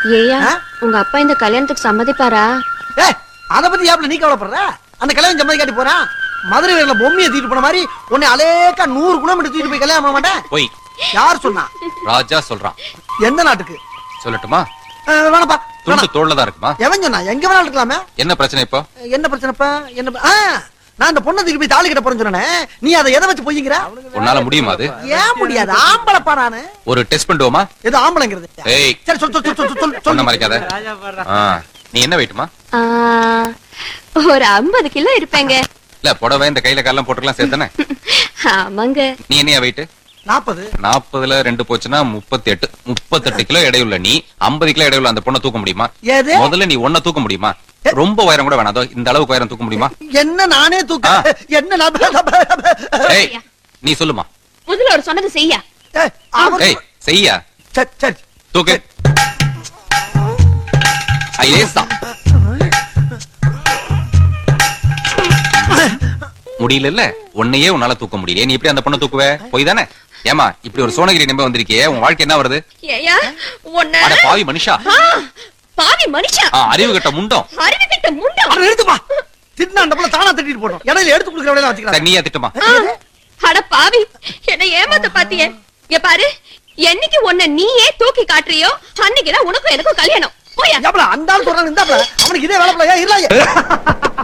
ஏயா ஆ? உங்க அப்பா இந்த கல்யாணத்துக்கு சம்மதிப்பாரா ஏ அத பத்தி ஏப்ல நீ கவலைப்படுற அந்த கல்யாணம் சம்மதி காட்டி போறான் மதுரை வீரல பொம்மையை தூக்கிட்டு போன மாதிரி உன்னை அலேக்கா நூறு கிலோமீட்டர் தூக்கிட்டு போய் கல்யாணம் பண்ண மாட்டேன் போய் யார் சொன்னா ராஜா சொல்றான் எந்த நாட்டுக்கு சொல்லட்டுமா அஹ், வேணாப்பா துண்டு வேணாம். தோல்ல தான் இருக்குமா எவன் சொன்னா எங்க வேணாலும் இருக்கலாமே என்ன பிரச்சனை இப்போ என்ன பிரச்சனைப்பா என்ன ப- ஆ, நான் அந்த பொண்ணை தூக்கி போய் தாலி கட்ட போறேன்னு சொன்னேனே நீ அதை எதை வச்சு பொய்யுங்கிற உன்னால முடியுமா அது ஏன் முடியாது ஆம்பளைப்பா நானு ஒரு டெஸ்ட் பண்ணுவோமா ஏதோ ஆம்பளைங்கிறது ஏய் சரி சொல் சொல் சொல் சொல் சொல் சொன்ன சொல் மறைக்காத ஆ, நீ என்ன வெயிட்டுமா ஆ, ஒரு ஐம்பது கிலோ இருப்பேங்க இல்ல புடவை இந்த கையில காலம் போட்டுக்கலாம் சேர்த்தானே ஆமாங்க நீ என்னையா வெயிட் நாற்பது நாற்பதுல ரெண்டு போச்சுன்னா முப்பத்தி எட்டு முப்பத்தெட்டு கிலோ எடையுள்ள நீ ஐம்பது கிலோ எடையுள்ள அந்த பொண்ணை தூக்க முடியுமா ஏது முதல்ல நீ ஒன்ன தூக்க முடியுமா ரொம்ப உயரம் கூட வேணாம் அதோ இந்த அளவுக்கு உயரம் தூக்க முடியுமா என்ன நானே தூக்க ஆ. என்ன நான் ஏய் நீ சொல்லுமா முதல்ல ஒரு சொன்னது செய்யா ஏய், அவன் ஏய் செய்யா சரி சரி தூக்கு ஐயேசா முடியல இல்ல உன்னையே உன்னால தூக்க முடியல நீ எப்படி அந்த பொண்ணை தூக்குவ போய் தானே ஏமா இப்படி ஒரு சோனகிரி நம்ப வந்திருக்கியே உன் வாழ்க்கை என்ன வருது ஏயா உன்ன அட பாவி மனுஷா ஆ, பாவி மனுஷா ஆ, அறிவு கட்ட முண்டம் அறிவு கட்ட முண்டம் அட எடுத்துப்பா திட்டினா அந்த புள்ள தானா திட்டிட்டு போட்டோம் இடையில எடுத்து கொடுக்குற வேலையில வச்சுக்கலாம் சரி, நீயா திட்டுமா ஆ, அட பாவி என்ன ஏமாத்த பாத்தியே இங்க பாரு என்னைக்கு உன்னை நீயே தூக்கி காட்டுறியோ அன்னைக்குதான் உனக்கும் எனக்கும் கல்யாணம் போயா ஏப்பல அந்த ஆள் சொல்றான் இந்த அவனுக்கு இதே வேலை போல ஏன் இல்ல